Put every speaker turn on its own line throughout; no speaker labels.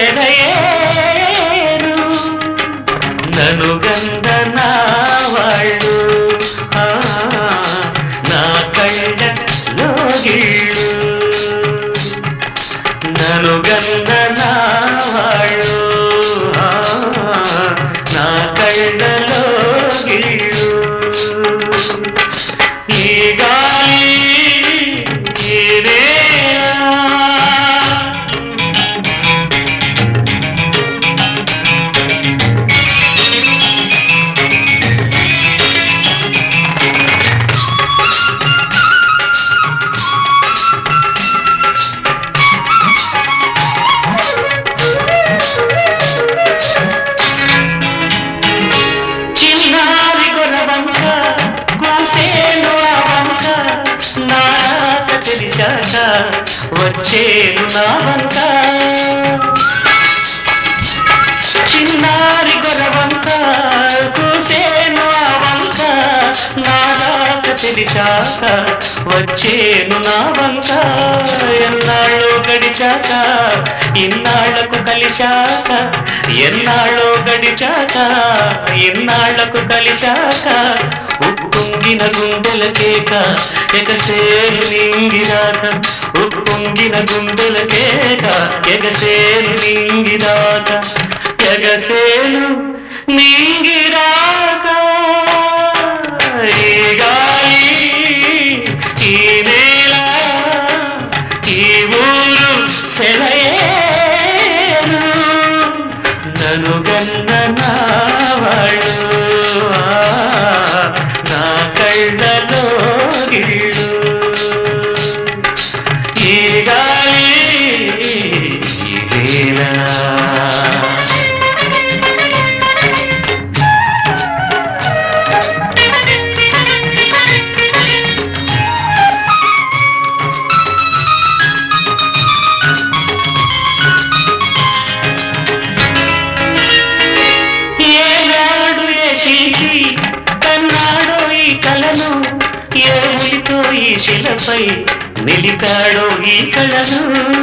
సెలయేరు నను గంద నా వాళ్ళు ఆ, నా కళ్ళ లోగిళ్ళు నను గంద నా వాళ్ళు ఆ, నా కళ్ళ లోగిళ్ళు ఈ గాలి ఈ నేల చిన్నారి గొరవంక కూసేను ఆ వంక నారాక తెలిసాక వచ్చేను నా వంక చిన్నారి గొరవంక కూసేను ఆ వంక నారాక తెలిసాక వచ్చేను నా వంక ఎన్నాళ్ళు గడిచాక ఇన్నాళ్లకు కలిశాక ఎన్నాళ్ళో గడిచాక ఇన్నాళ్లకు కలిశాక ఉప్పొంగిన గుండెల కేక ఎగసేను నింగిరాక ఉప్పొంగిన గుండెల కేక ఎగసేను నింగిరాక ఎగసేను నింగిరాక ఈ గాలి ఈ నేల ఈ ఊరు సెలయేరు నను గన్న నా వాళ్ళు ఆ, నా కళ్ళలో గిళ్ళు ఈ గాలి ఈ నేల ఏనాడు ఏ శిల్పి కన్నాడో ఈ కలను ఏ ఉలితో ఈ శిలపై నిలిపాడో ఈ కళను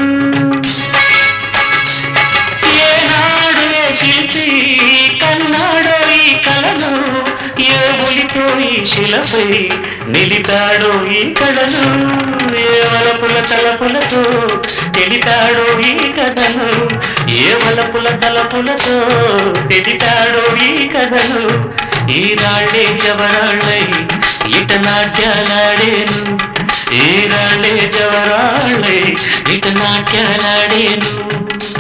ఏనాడు ఏ శిల్పి కన్నాడో ఈ కళను ఏ ఉలితో ఈ శిలపై నిలిపాడో ఈ కళను ఏ వలపుల తలపులతో తెలితాడో ఈ కథను ఏ వలపుల తలపులతో తెలితాడో ఈ కథను ఈ రాళ్ళే జవరాళ్ళై ఇట నాట్యాలాడేను ఈ రాళ్ళే జవరాళ్ళై ఇట నాట్యాలాడేను